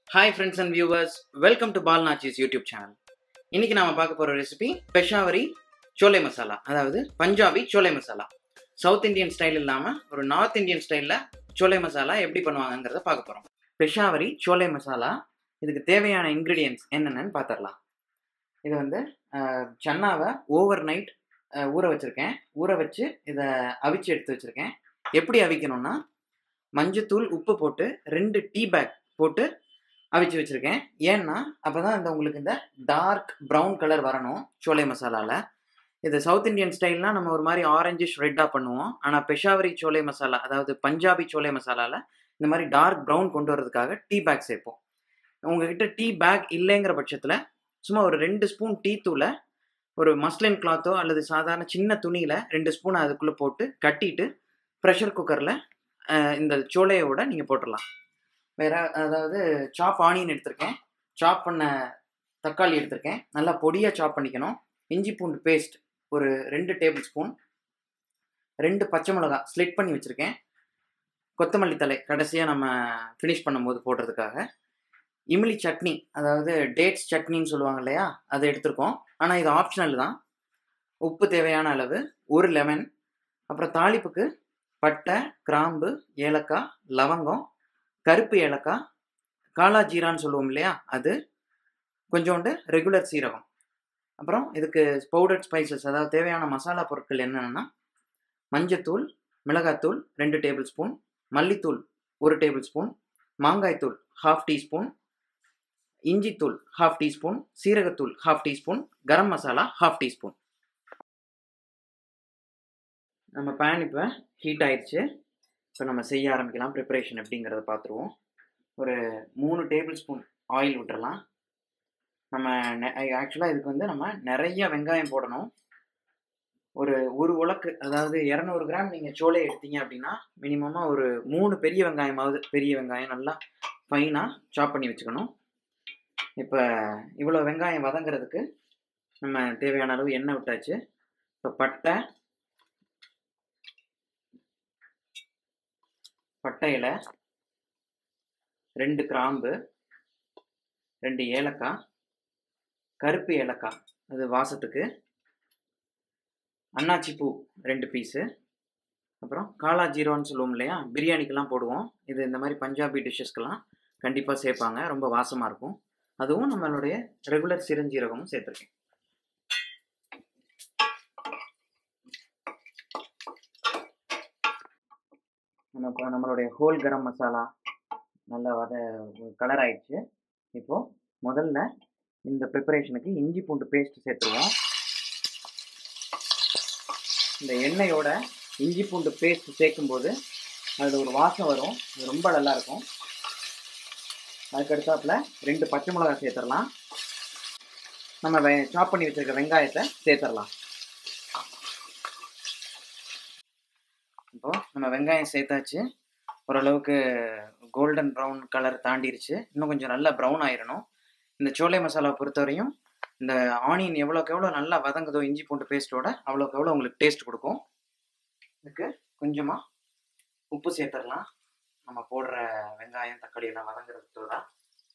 hi friends and viewers welcome to பால் நாச்சிஸ் YouTube channel இன்னைக்கு நாம பார்க்க போகிற ரெசிபி பெஷாவரி சோலை மசாலா அதாவது பஞ்சாபி சோலை மசாலா சவுத் இந்தியன் ஸ்டைல் இல்லாமல் ஒரு நார்த் இந்தியன் ஸ்டைலில் சோலை மசாலா எப்படி பண்ணுவாங்கங்கிறத பார்க்க போகிறோம் பெஷாவரி சோலை மசாலா இதுக்கு தேவையான இன்க்ரீடியன்ஸ் என்னென்னு பார்த்துடலாம் இது வந்து அஹ், சன்னாவை ஓவர் நைட் ஊற வச்சுருக்கேன் ஊற வச்சு இதை அவிச்சு எடுத்து வச்சுருக்கேன் எப்படி அவிக்கணும்னா மஞ்சத்தூள் உப்பு போட்டு ரெண்டு டீ பேக் போட்டு அவிச்சு வச்சுருக்கேன் ஏன்னா அப்போ தான் இந்த உங்களுக்கு இந்த டார்க் ப்ரௌன் கலர் வரணும் சோலை மசாலாவில் இது சவுத் இந்தியன் ஸ்டைல்னால் நம்ம ஒரு மாதிரி ஆரஞ்சிஷ் ரெட்டாக பண்ணுவோம் ஆனால் பெஷாவரி சோலை மசாலா அதாவது பஞ்சாபி சோலை மசாலாவில் இந்த மாதிரி டார்க் ப்ரௌன் கொண்டு வரதுக்காக டீ பேக் சேர்ப்போம் உங்ககிட்ட டீ பேக் இல்லைங்கிற பட்சத்தில் சும்மா ஒரு ரெண்டு ஸ்பூன் டீ தூளை ஒரு மஸ்லின் கிளாத்தோ அல்லது சாதாரண சின்ன துணியில் ரெண்டு ஸ்பூன் அதுக்குள்ளே போட்டு கட்டிட்டு ப்ரெஷர் குக்கரில் இந்த சோலையோட நீங்கள் போட்டுடலாம் வேற அதாவது சாப் ஆனியன் எடுத்திருக்கேன் சாப் பண்ண தக்காளி எடுத்திருக்கேன் நல்லா பொடியாக சாப் பண்ணிக்கணும் இஞ்சி பூண்டு பேஸ்ட் ஒரு ரெண்டு டேபிள் ஸ்பூன் ரெண்டு பச்சை மிளகா ஸ்லிட் பண்ணி வச்சுருக்கேன் கொத்தமல்லி தலை கடைசியாக நம்ம ஃபினிஷ் பண்ணும்போது போடுறதுக்காக இமிலி சட்னி அதாவது டேட்ஸ் சட்னின்னு சொல்லுவாங்க இல்லையா அதை எடுத்திருக்கோம் ஆனால் இது ஆப்ஷனல் தான் உப்பு தேவையான அளவு ஒரு லெமன் அப்புறம் தாளிப்புக்கு பட்டை கிராம்பு ஏலக்காய் லவங்கம் கருப்பு ஏலக்காய் காலா ஜீரான்னு சொல்லுவோம் இல்லையா அது கொஞ்சோண்டு ரெகுலர் சீரகம் அப்புறம் இதுக்கு பவுடர்ட் ஸ்பைசஸ் அதாவது தேவையான மசாலா பொருட்கள் என்னென்னா மஞ்சத்தூள் மிளகாத்தூள் ரெண்டு டேபிள் ஸ்பூன் மல்லித்தூள் ஒரு டேபிள் ஸ்பூன் மாங்காய்த்தூள் ஹாஃப் டீஸ்பூன் இஞ்சித்தூள் ஹாஃப் டீஸ்பூன் சீரகத்தூள் half teaspoon garam masala half teaspoon நம்ம பேன் இப்போ ஹீட் ஆயிடுச்சு இப்போ நம்ம செய்ய ஆரம்பிக்கலாம் ப்ரிப்பரேஷன் எப்படிங்கிறத பார்த்துருவோம் ஒரு மூணு டேபிள் ஸ்பூன் ஆயில் விட்டுறலாம் நம்ம ஆக்சுவலாக இதுக்கு வந்து நம்ம நிறைய வெங்காயம் போடணும் ஒரு ஒரு உலக்கு அதாவது இரநூறு கிராம் நீங்கள் சோலை எடுத்தீங்க அப்படின்னா மினிமமாக ஒரு மூணு பெரிய வெங்காயமாவது பெரிய வெங்காயம் நல்லா ஃபைனாக சாப் பண்ணி வச்சுக்கணும் இப்போ இவ்வளோ வெங்காயம் வதங்கிறதுக்கு நம்ம தேவையான அளவு எண்ணெய் விட்டாச்சு இப்போ பட்டை பட்டையில் ரெண்டு கிராம்பு ரெண்டு ஏலக்காய் கருப்பு ஏலக்காய் அது வாசத்துக்கு அன்னாச்சி பூ ரெண்டு பீஸு அப்புறம் காலா ஜீரோன்னு சொல்லுவோம் இல்லையா பிரியாணிக்கெல்லாம் போடுவோம் இது இந்த மாதிரி பஞ்சாபி டிஷ்ஷஸ்க்கெல்லாம் கண்டிப்பாக சேர்ப்பாங்க ரொம்ப வாசமாக இருக்கும் அதுவும் நம்மளுடைய ரெகுலர் சிரஞ்சீரகமும் சேர்த்துருக்கேன் நம்ம இப்போ நம்மளுடைய ஹோல் கரம் மசாலா நல்லா வத கலர் ஆயிடுச்சு இப்போது முதல்ல இந்த ப்ரிப்பரேஷனுக்கு இஞ்சி பூண்டு பேஸ்ட் சேர்த்துருவோம் இந்த எண்ணெயோட இஞ்சி பூண்டு பேஸ்ட் சேர்க்கும்போது அதில் ஒரு வாசம் வரும் அது ரொம்ப நல்லா இருக்கும் அதுக்கு அடுத்தாப்புல ரெண்டு பச்சை மிளகாய் சேர்த்துடலாம் நம்ம வெ சாப் பண்ணி வச்சிருக்க வெங்காயத்தை சேர்த்துடலாம் இப்போ நம்ம வெங்காயம் சேர்த்தாச்சு ஓரளவுக்கு கோல்டன் ப்ரௌன் கலர் தாண்டிருச்சு இன்னும் கொஞ்சம் நல்லா ப்ரௌன் ஆயிரணும் இந்த சோலை மசாலா பொறுத்தவரையும் இந்த ஆனியன் எவ்வளோக்கு எவ்வளோ நல்லா வதங்குதோ இஞ்சி பூண்டு பேஸ்ட்டோட அவ்வளோக்கு எவ்வளோ உங்களுக்கு டேஸ்ட் கொடுக்கும் இதுக்கு கொஞ்சமாக உப்பு சேர்த்துடலாம் நம்ம போடுற வெங்காயம் தக்காளி எல்லாம் வதங்குறதுக்கு தான்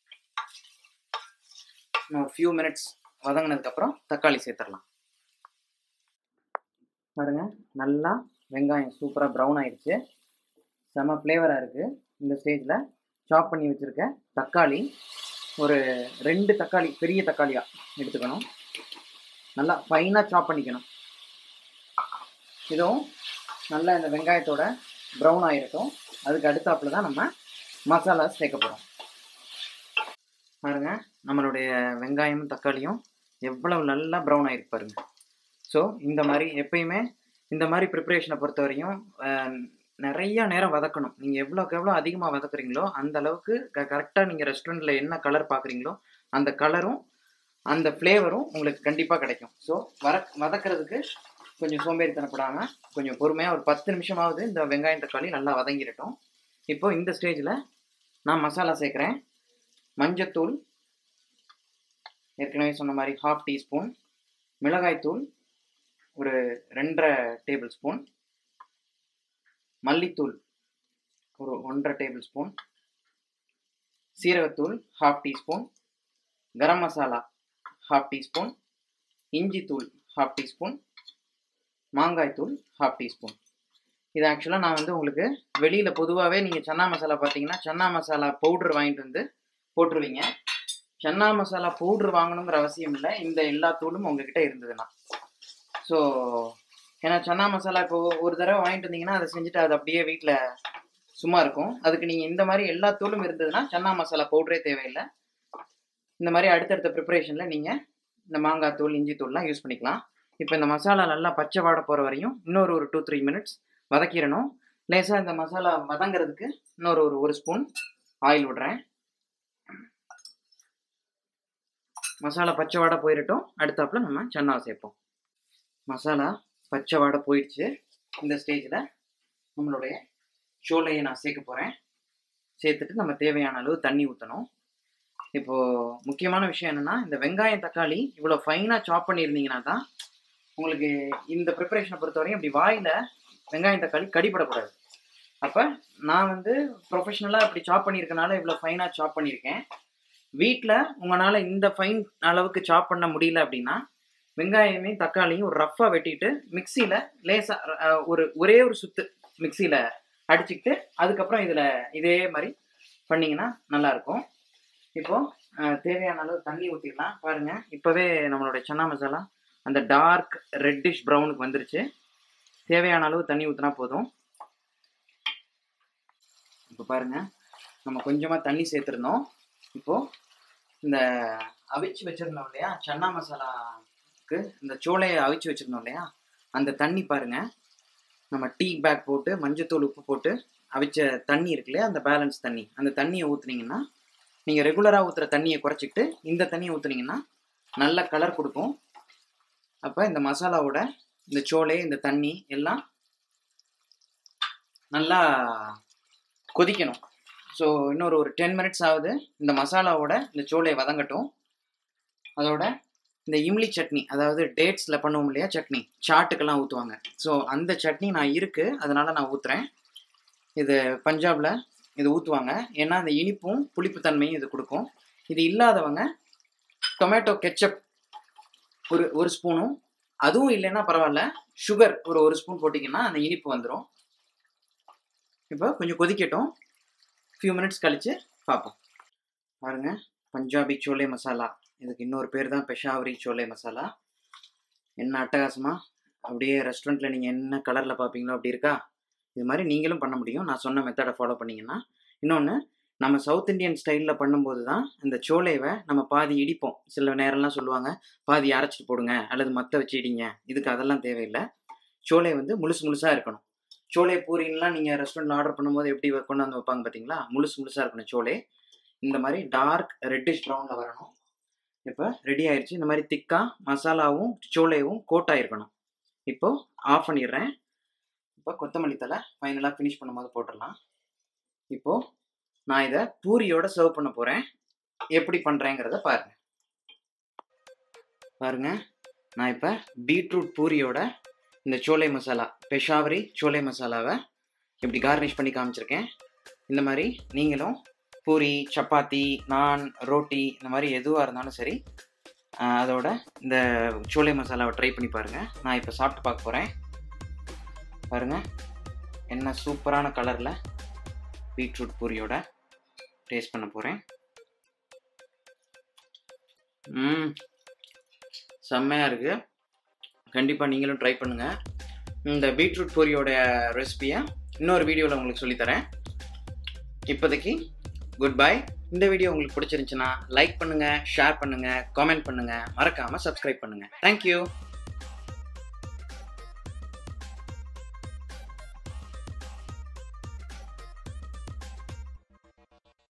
இன்னும் ஒரு ஃபியூ மினிட்ஸ் வதங்கினதுக்கப்புறம் தக்காளி சேர்த்துடலாம் பாருங்க நல்லா வெங்காயம் சூப்பராக ப்ரௌன் ஆயிடுச்சு செம ஃப்ளேவராக இருக்குது இந்த ஸ்டேஜில் சாப் பண்ணி வச்சுருக்க தக்காளி ஒரு ரெண்டு தக்காளி பெரிய தக்காளியாக எடுத்துக்கணும் நல்லா ஃபைனாக சாப் பண்ணிக்கணும் இதுவும் நல்லா இந்த வெங்காயத்தோட ப்ரௌன் ஆகிருக்கும் அதுக்கு அடுத்தாப்புல தான் நம்ம மசாலா சேர்க்க போகிறோம் பாருங்க நம்மளுடைய வெங்காயமும் தக்காளியும் எவ்வளவு நல்லா ப்ரௌன் ஆகிருக்கு பாருங்க ஸோ இந்த மாதிரி எப்பயுமே இந்த மாதிரி ப்ரிப்பரேஷனை பொறுத்த வரையும் நிறைய நேரம் வதக்கணும் நீங்கள் எவ்வளோக்கு எவ்வளோ அதிகமாக வதக்குறீங்களோ அந்த அளவுக்கு க கரெக்டாக நீங்கள் ரெஸ்டாரண்ட்டில் என்ன கலர் பார்க்குறீங்களோ அந்த கலரும் அந்த ஃப்ளேவரும் உங்களுக்கு கண்டிப்பாக கிடைக்கும் ஸோ வர வதக்கிறதுக்கு கொஞ்சம் சோம்பேறித்தனப்படாமல் கொஞ்சம் பொறுமையாக ஒரு பத்து நிமிஷமாவது இந்த வெங்காயம் தக்காளி நல்லா வதங்கிடட்டும் இப்போ இந்த ஸ்டேஜில் நான் மசாலா சேர்க்குறேன் மஞ்சத்தூள் ஏற்கனவே சொன்ன மாதிரி ஹாஃப் டீஸ்பூன் மிளகாய்த்தூள் ஒரு ரெண்டரை டேபிள் ஸ்பூன் மல்லித்தூள் ஒரு ஒன்றரை டேபிள் ஸ்பூன் சீரகத்தூள் half teaspoon garam masala half teaspoon இஞ்சி தூள் ஹாஃப் டீஸ்பூன் மாங்காய் தூள் ஹாஃப் டீஸ்பூன் இது ஆக்சுவலாக நான் வந்து உங்களுக்கு வெளியில் பொதுவாகவே நீங்கள் சன்னா மசாலா பார்த்தீங்கன்னா சன்னா மசாலா பவுட்ரு வாங்கிட்டு வந்து போட்டுருவீங்க சன்னா மசாலா பவுட்ரு வாங்கணுங்கிற அவசியம் இல்லை இந்த எல்லா தூளும் உங்ககிட்ட இருந்ததுன்னா ஸோ ஏன்னா சன்னா மசாலா இப்போ ஒரு தடவை வாங்கிட்டு வந்தீங்கன்னா அதை செஞ்சுட்டு அது அப்படியே வீட்டில் சும்மா இருக்கும் அதுக்கு நீங்கள் இந்த மாதிரி எல்லா தூளும் இருந்ததுன்னா சன்னா மசாலா பவுடரே தேவையில்லை இந்த மாதிரி அடுத்தடுத்த ப்ரிப்பரேஷனில் நீங்கள் இந்த மாங்காய் தூள் இஞ்சி தூள்லாம் யூஸ் பண்ணிக்கலாம் இப்போ இந்த மசாலா நல்லா பச்சை வாட போகிற வரையும் இன்னொரு ஒரு டூ த்ரீ மினிட்ஸ் வதக்கிடணும் லேசாக இந்த மசாலா வதங்கிறதுக்கு இன்னொரு ஒரு ஒரு ஸ்பூன் ஆயில் விடுறேன் மசாலா பச்சை வாடை போயிடட்டும் அடுத்தாப்புல நம்ம சன்னாவை சேர்ப்போம் மசாலா பச்சை வாடை போயிடுச்சு இந்த ஸ்டேஜில் நம்மளுடைய சோலையை நான் சேர்க்க போகிறேன் சேர்த்துட்டு நம்ம தேவையான அளவு தண்ணி ஊற்றணும் இப்போது முக்கியமான விஷயம் என்னென்னா இந்த வெங்காயம் தக்காளி இவ்வளோ ஃபைனாக சாப் பண்ணியிருந்தீங்கன்னா தான் உங்களுக்கு இந்த ப்ரிப்பரேஷனை பொறுத்தவரையும் இப்படி வாயில் வெங்காயம் தக்காளி கடிப்படக்கூடாது அப்போ நான் வந்து ப்ரொஃபஷ்னலாக இப்படி சாப் பண்ணியிருக்கனால இவ்வளோ ஃபைனாக சாப் பண்ணியிருக்கேன் வீட்டில் உங்களால் இந்த ஃபைன் அளவுக்கு சாப் பண்ண முடியல அப்படின்னா வெங்காயமே தக்காளியும் ஒரு ரஃப்பாக வெட்டிட்டு மிக்சியில் லேசாக ஒரு ஒரே ஒரு சுத்து மிக்சியில் அடிச்சுக்கிட்டு அதுக்கப்புறம் இதில் இதே மாதிரி பண்ணிங்கன்னா நல்லாயிருக்கும் இப்போது தேவையான அளவு தண்ணி ஊற்றிடலாம் பாருங்கள் இப்போவே நம்மளுடைய சன்னா மசாலா அந்த டார்க் ரெட்டிஷ் ப்ரௌனுக்கு வந்துருச்சு தேவையான அளவு தண்ணி ஊற்றினா போதும் இப்போ பாருங்கள் நம்ம கொஞ்சமாக தண்ணி சேர்த்துருந்தோம் இப்போது இந்த அவிச்சு வச்சுருந்தோம் இல்லையா சன்னா மசாலாவுக்கு இந்த சோளையை அவிச்சு வச்சுருந்தோம் இல்லையா அந்த தண்ணி பாருங்கள் நம்ம டீ பேக் போட்டு மஞ்சத்தூள் உப்பு போட்டு அவிச்ச தண்ணி இருக்கு இல்லையா அந்த பேலன்ஸ் தண்ணி அந்த தண்ணியை ஊற்றுனீங்கன்னா நீங்கள் ரெகுலராக ஊற்றுற தண்ணியை குறைச்சிக்கிட்டு இந்த தண்ணியை ஊற்றுனீங்கன்னா நல்ல கலர் கொடுக்கும் அப்போ இந்த மசாலாவோட இந்த சோளை இந்த தண்ணி எல்லாம் நல்லா கொதிக்கணும் ஸோ இன்னொரு ஒரு டென் மினிட்ஸ் ஆகுது இந்த மசாலாவோட இந்த சோளையை வதங்கட்டும் அதோட இந்த இம்லி சட்னி அதாவது டேட்ஸில் பண்ணுவோம் இல்லையா சட்னி சாட்டுக்கெல்லாம் ஊற்றுவாங்க ஸோ அந்த சட்னி நான் இருக்குது அதனால் நான் ஊற்றுறேன் இது பஞ்சாபில் இது ஊற்றுவாங்க ஏன்னா அந்த இனிப்பும் புளிப்புத்தன்மையும் இது கொடுக்கும் இது இல்லாதவங்க டொமேட்டோ கெச்சப் ஒரு ஒரு ஸ்பூனும் அதுவும் இல்லைன்னா பரவாயில்ல சுகர் ஒரு ஒரு ஸ்பூன் போட்டிங்கன்னா அந்த இனிப்பு வந்துடும் இப்போ கொஞ்சம் கொதிக்கட்டும் ஃபியூ மினிட்ஸ் கழித்து பார்ப்போம் பாருங்கள் பஞ்சாபி சோலே மசாலா இதுக்கு இன்னொரு பேர் தான் பெஷாவரி சோலே மசாலா என்ன அட்டகாசமாக அப்படியே ரெஸ்டாரண்ட்டில் நீங்கள் என்ன கலரில் பார்ப்பீங்களோ அப்படி இருக்கா இது மாதிரி நீங்களும் பண்ண முடியும் நான் சொன்ன மெத்தடை ஃபாலோ பண்ணிங்கன்னா இன்னொன்று நம்ம சவுத் இந்தியன் ஸ்டைலில் பண்ணும்போது தான் இந்த சோலைவை நம்ம பாதி இடிப்போம் சில நேரம்லாம் சொல்லுவாங்க பாதி அரைச்சிட்டு போடுங்க அல்லது மற்ற வச்சு இடிங்க இதுக்கு அதெல்லாம் தேவையில்லை சோலை வந்து முழுசு முழுசாக இருக்கணும் சோலை பூரின்லாம் நீங்கள் ரெஸ்டாரண்ட்டில் ஆர்டர் பண்ணும்போது எப்படி கொண்டு வந்து வைப்பாங்க பார்த்தீங்களா முழுசு முழுசாக இருக்கணும் சோலை இந்த மாதிரி டார்க் ரெட்டிஷ் ப்ரௌனில் வரணும் இப்போ ரெடி ஆயிடுச்சு இந்த மாதிரி திக்காக மசாலாவும் சோலையும் கோட் ஆகிருக்கணும் இப்போது ஆஃப் பண்ணிடுறேன் இப்போ கொத்தமல்லி தலை ஃபைனலாக ஃபினிஷ் பண்ணும்போது போட்டுடலாம் இப்போது நான் இதை பூரியோட சர்வ் பண்ண போகிறேன் எப்படி பண்ணுறேங்கிறத பாருங்கள் பாருங்கள் நான் இப்போ பீட்ரூட் பூரியோட இந்த சோலை மசாலா பெஷாவரி சோலை மசாலாவை இப்படி கார்னிஷ் பண்ணி காமிச்சிருக்கேன் இந்த மாதிரி நீங்களும் பூரி சப்பாத்தி நான் ரோட்டி இந்த மாதிரி எதுவாக இருந்தாலும் சரி அதோட இந்த சோலை மசாலாவை ட்ரை பண்ணி பாருங்கள் நான் இப்போ சாப்பிட்டு பார்க்க போகிறேன் பாருங்கள் என்ன சூப்பரான கலரில் பீட்ரூட் பூரியோட டேஸ்ட் பண்ண போகிறேன் ம் செம்மையாக இருக்குது கண்டிப்பாக நீங்களும் ட்ரை பண்ணுங்கள் இந்த பீட்ரூட் பூரியோட ரெசிபியை இன்னொரு வீடியோவில் உங்களுக்கு சொல்லித்தரேன் இப்போதைக்கு குட் பை இந்த வீடியோ உங்களுக்கு பிடிச்சிருந்துச்சுன்னா லைக் பண்ணுங்கள் ஷேர் பண்ணுங்கள் காமெண்ட் பண்ணுங்கள் மறக்காமல் சப்ஸ்கிரைப் பண்ணுங்கள் தேங்க்யூ